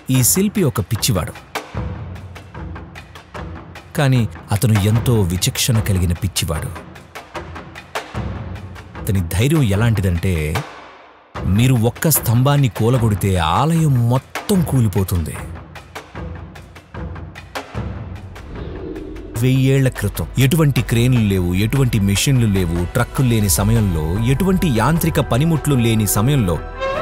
ఈ శిల్పి ఒక పిచ్చివాడు కానీ అతను ఎంతో విచక్షణ కలిగిన పిచ్చివాడు అతని ధైర్యం ఎలాంటిదంటే మీరు ఒక్క స్తంభాన్ని కూలగొడితే ఆలయం మొత్తం కూలిపోతుంది వెయ్యేళ్ల క్రితం ఎటువంటి క్రేన్లు లేవు ఎటువంటి మెషిన్లు లేవు ట్రక్కులు లేని సమయంలో ఎటువంటి యాంత్రిక పనిముట్లు లేని సమయంలో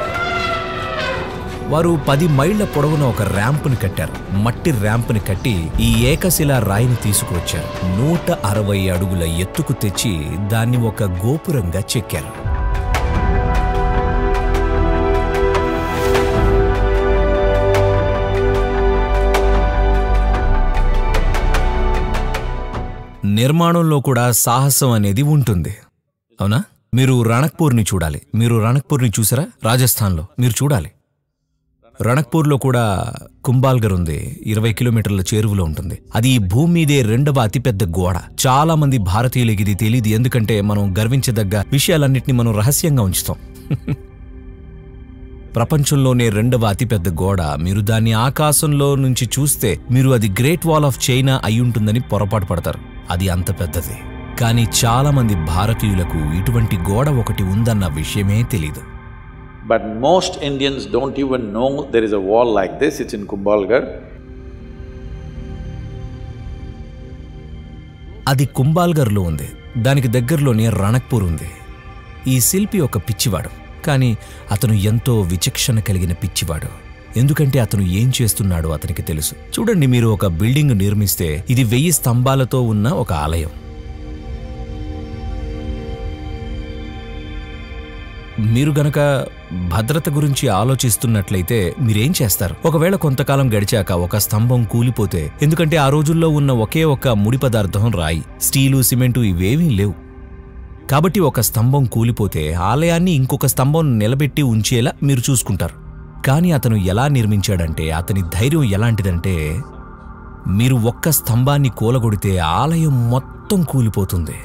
వారు పది మైళ్ల పొడవున ఒక ర్యాంపుని కట్టారు మట్టి ర్యాంపుని కట్టి ఈ ఏకశిలా రాయిని తీసుకువచ్చారు నూట అరవై అడుగుల ఎత్తుకు తెచ్చి దాన్ని ఒక గోపురంగా చెక్కారు నిర్మాణంలో కూడా సాహసం అనేది ఉంటుంది అవునా మీరు రణక్పూర్ని చూడాలి మీరు రణక్పూర్ని చూసారా రాజస్థాన్లో మీరు చూడాలి రణక్పూర్లో కూడా కుంబాల్గర్ ఉంది ఇరవై కిలోమీటర్ల చేరువలో ఉంటుంది అది ఈ భూమి మీదే రెండవ అతిపెద్ద గోడ చాలా మంది భారతీయులకి ఇది తెలియదు ఎందుకంటే మనం గర్వించదగ్గ విషయాలన్నింటినీ మనం రహస్యంగా ఉంచుతాం ప్రపంచంలోనే రెండవ అతిపెద్ద గోడ మీరు దాన్ని ఆకాశంలో నుంచి చూస్తే మీరు అది గ్రేట్ వాల్ ఆఫ్ చైనా అయ్యుంటుందని పొరపాటు పడతారు అది అంత పెద్దది కానీ చాలా మంది భారతీయులకు ఇటువంటి గోడ ఒకటి ఉందన్న విషయమే తెలీదు But most Indians don't even know there is a wall like this, it's in Kumbhalgarh. అది కుంబాల్గర్లో ఉంది దానికి దగ్గరలోనే రణక్పూర్ ఉంది ఈ శిల్పి ఒక పిచ్చివాడు కానీ అతను ఎంతో విచక్షణ కలిగిన పిచ్చివాడు ఎందుకంటే అతను ఏం చేస్తున్నాడో అతనికి తెలుసు చూడండి మీరు ఒక బిల్డింగ్ నిర్మిస్తే ఇది వెయ్యి స్తంభాలతో ఉన్న ఒక ఆలయం మీరు గనక భద్రత గురించి ఆలోచిస్తున్నట్లయితే మీరేం చేస్తారు ఒకవేళ కొంతకాలం గడిచాక ఒక స్తంభం కూలిపోతే ఎందుకంటే ఆ రోజుల్లో ఉన్న ఒకే ఒక ముడి పదార్థం రాయి స్టీలు సిమెంటు ఇవేమీ లేవు కాబట్టి ఒక స్తంభం కూలిపోతే ఆలయాన్ని ఇంకొక స్తంభం నిలబెట్టి ఉంచేలా మీరు చూసుకుంటారు కానీ అతను ఎలా నిర్మించాడంటే అతని ధైర్యం ఎలాంటిదంటే మీరు ఒక్క స్తంభాన్ని కూలగొడితే ఆలయం మొత్తం కూలిపోతుంది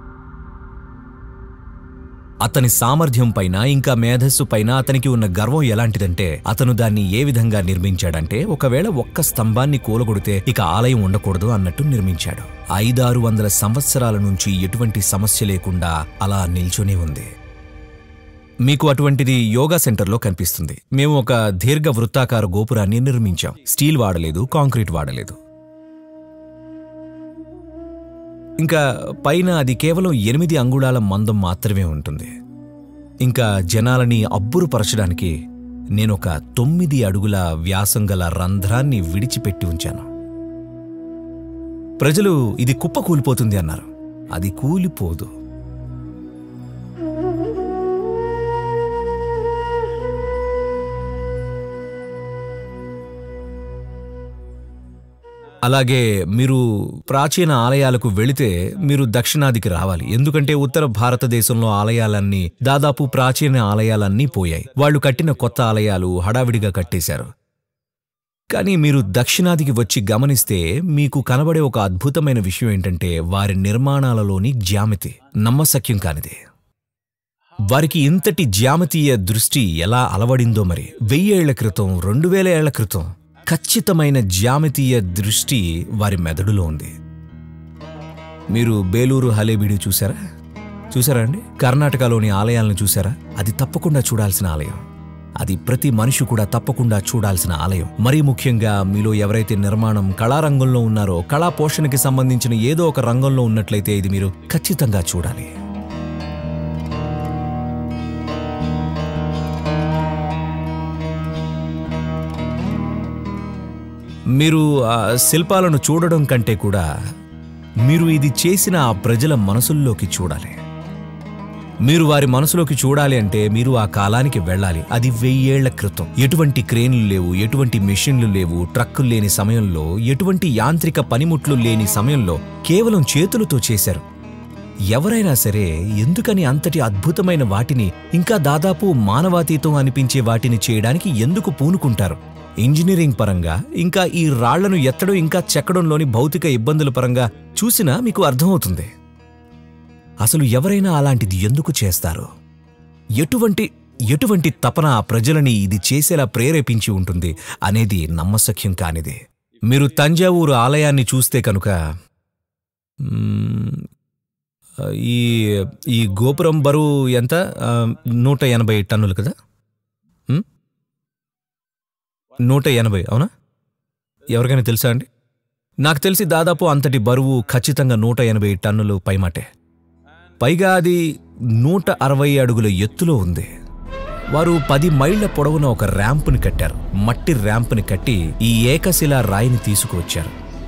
అతని సామర్థ్యం పైన ఇంకా మేధస్సు పైన అతనికి ఉన్న గర్వం ఎలాంటిదంటే అతను దాన్ని ఏ విధంగా నిర్మించాడంటే ఒకవేళ ఒక్క స్తంభాన్ని కూలగొడితే ఇక ఆలయం ఉండకూడదు అన్నట్టు నిర్మించాడు ఐదారు వందల సంవత్సరాల నుంచి ఎటువంటి సమస్య లేకుండా అలా నిల్చొని ఉంది మీకు అటువంటిది యోగా సెంటర్లో కనిపిస్తుంది మేము ఒక దీర్ఘ వృత్తాకార గోపురాన్ని నిర్మించాం స్టీల్ వాడలేదు కాంక్రీట్ వాడలేదు ఇంకా పైన అది కేవలం ఎనిమిది అంగుళాల మందం మాత్రమే ఉంటుంది ఇంకా జనాలని అబ్బురుపరచడానికి నేనొక తొమ్మిది అడుగుల వ్యాసం గల రంధ్రాన్ని విడిచిపెట్టి ఉంచాను ప్రజలు ఇది కుప్ప కూలిపోతుంది అన్నారు అది కూలిపోదు అలాగే మీరు ప్రాచీన ఆలయాలకు వెళితే మీరు దక్షిణాదికి రావాలి ఎందుకంటే ఉత్తర భారతదేశంలో ఆలయాలన్నీ దాదాపు ప్రాచీన ఆలయాలన్నీ పోయాయి వాళ్ళు కట్టిన కొత్త ఆలయాలు హడావిడిగా కట్టేశారు కానీ మీరు దక్షిణాదికి వచ్చి గమనిస్తే మీకు కనబడే ఒక అద్భుతమైన విషయం ఏంటంటే వారి నిర్మాణాలలోని జ్యామితి నమ్మశక్యం కానిది వారికి ఇంతటి జ్యామితీయ దృష్టి ఎలా అలవడిందో మరి వెయ్యేళ్ల క్రితం రెండు వేల ఏళ్ల క్రితం ఖచ్చితమైన జ్యామితీయ దృష్టి వారి మెదడులో ఉంది మీరు బేలూరు హలేబీడు చూసారా చూసారా అండి కర్ణాటకలోని ఆలయాలను చూసారా అది తప్పకుండా చూడాల్సిన ఆలయం అది ప్రతి మనిషి కూడా తప్పకుండా చూడాల్సిన ఆలయం మరీ ముఖ్యంగా మీలో ఎవరైతే నిర్మాణం కళారంగంలో ఉన్నారో కళా పోషణకి సంబంధించిన ఏదో ఒక రంగంలో ఉన్నట్లయితే ఇది మీరు ఖచ్చితంగా చూడాలి మీరు ఆ శిల్పాలను చూడడం కంటే కూడా మీరు ఇది చేసిన ఆ ప్రజల మనసుల్లోకి చూడాలి మీరు వారి మనసులోకి చూడాలి అంటే మీరు ఆ కాలానికి వెళ్ళాలి అది వెయ్యేళ్ల క్రితం ఎటువంటి క్రేన్లు లేవు ఎటువంటి మెషిన్లు లేవు ట్రక్కులు లేని సమయంలో ఎటువంటి యాంత్రిక పనిముట్లు లేని సమయంలో కేవలం చేతులతో చేశారు ఎవరైనా సరే ఎందుకని అంతటి అద్భుతమైన వాటిని ఇంకా దాదాపు మానవాతీతం అనిపించే వాటిని చేయడానికి ఎందుకు పూనుకుంటారు ఇంజనీరింగ్ పరంగా ఇంకా ఈ రాళ్లను ఎత్తడం ఇంకా చెక్కడంలోని భౌతిక ఇబ్బందుల పరంగా చూసినా మీకు అర్థమవుతుంది అసలు ఎవరైనా అలాంటిది ఎందుకు చేస్తారు ఎటువంటి ఎటువంటి తపన ఆ ప్రజలని ఇది చేసేలా ప్రేరేపించి ఉంటుంది అనేది నమ్మశక్యం కానిదే మీరు తంజావూరు ఆలయాన్ని చూస్తే కనుక మ్మ్, ఈ ఈ గోపురం బరువు ఎంత ఆ, నూట ఎనభై టన్నులు కదా మ్మ్? నూట ఎనభై అవునా ఎవరికైనా తెలుసా అండి నాకు తెలిసి దాదాపు అంతటి బరువు ఖచ్చితంగా నూట ఎనభై టన్నులు పైమాటే పైగా అది నూట అరవై అడుగుల ఎత్తులో ఉంది వారు పది మైళ్ల పొడవున ఒక ర్యాంపుని కట్టారు మట్టి ర్యాంపుని కట్టి ఈ ఏకశిలా రాయిని తీసుకువచ్చారు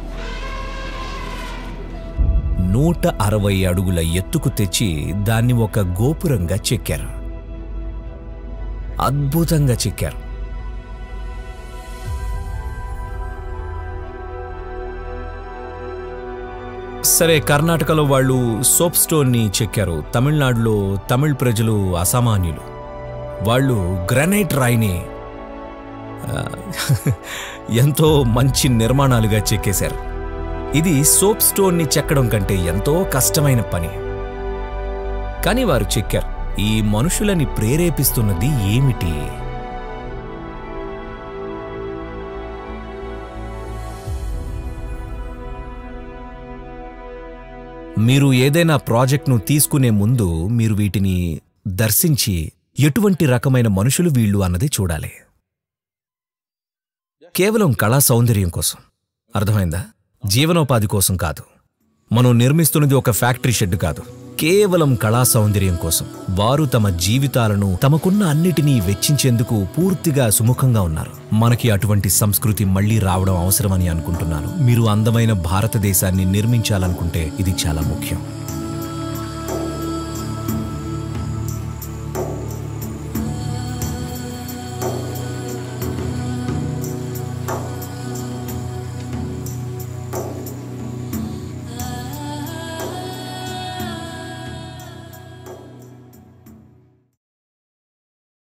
నూట అరవై అడుగుల ఎత్తుకు తెచ్చి దాన్ని ఒక గోపురంగా చెక్కారు అద్భుతంగా చెక్కారు సరే కర్ణాటకలో వాళ్ళు సోప్ స్టోన్ని చెక్కారు తమిళనాడులో తమిళ్ ప్రజలు అసామాన్యులు వాళ్ళు గ్రానైట్ రాయిని ఆ, ఎంతో మంచి నిర్మాణాలుగా చెక్కేశారు ఇది సోప్ స్టోన్ని చెక్కడం కంటే ఎంతో కష్టమైన పని కానీ వారు చెక్కారు ఈ మనుషులని ప్రేరేపిస్తున్నది ఏమిటి మీరు ఏదైనా ప్రాజెక్ట్ను తీసుకునే ముందు మీరు వీటిని దర్శించి ఎటువంటి రకమైన మనుషులు వీళ్ళు అన్నది చూడాలి కేవలం కళా సౌందర్యం కోసం అర్థమైందా జీవనోపాధి కోసం కాదు మనం నిర్మిస్తున్నది ఒక ఫ్యాక్టరీ షెడ్ కాదు కేవలం కళా సౌందర్యం కోసం వారు తమ జీవితాలను తమకున్న అన్నిటినీ వెచ్చించేందుకు పూర్తిగా సుముఖంగా ఉన్నారు మనకి అటువంటి సంస్కృతి మళ్ళీ రావడం అవసరమని అనుకుంటున్నాను మీరు అందమైన భారతదేశాన్ని నిర్మించాలనుకుంటే ఇది చాలా ముఖ్యం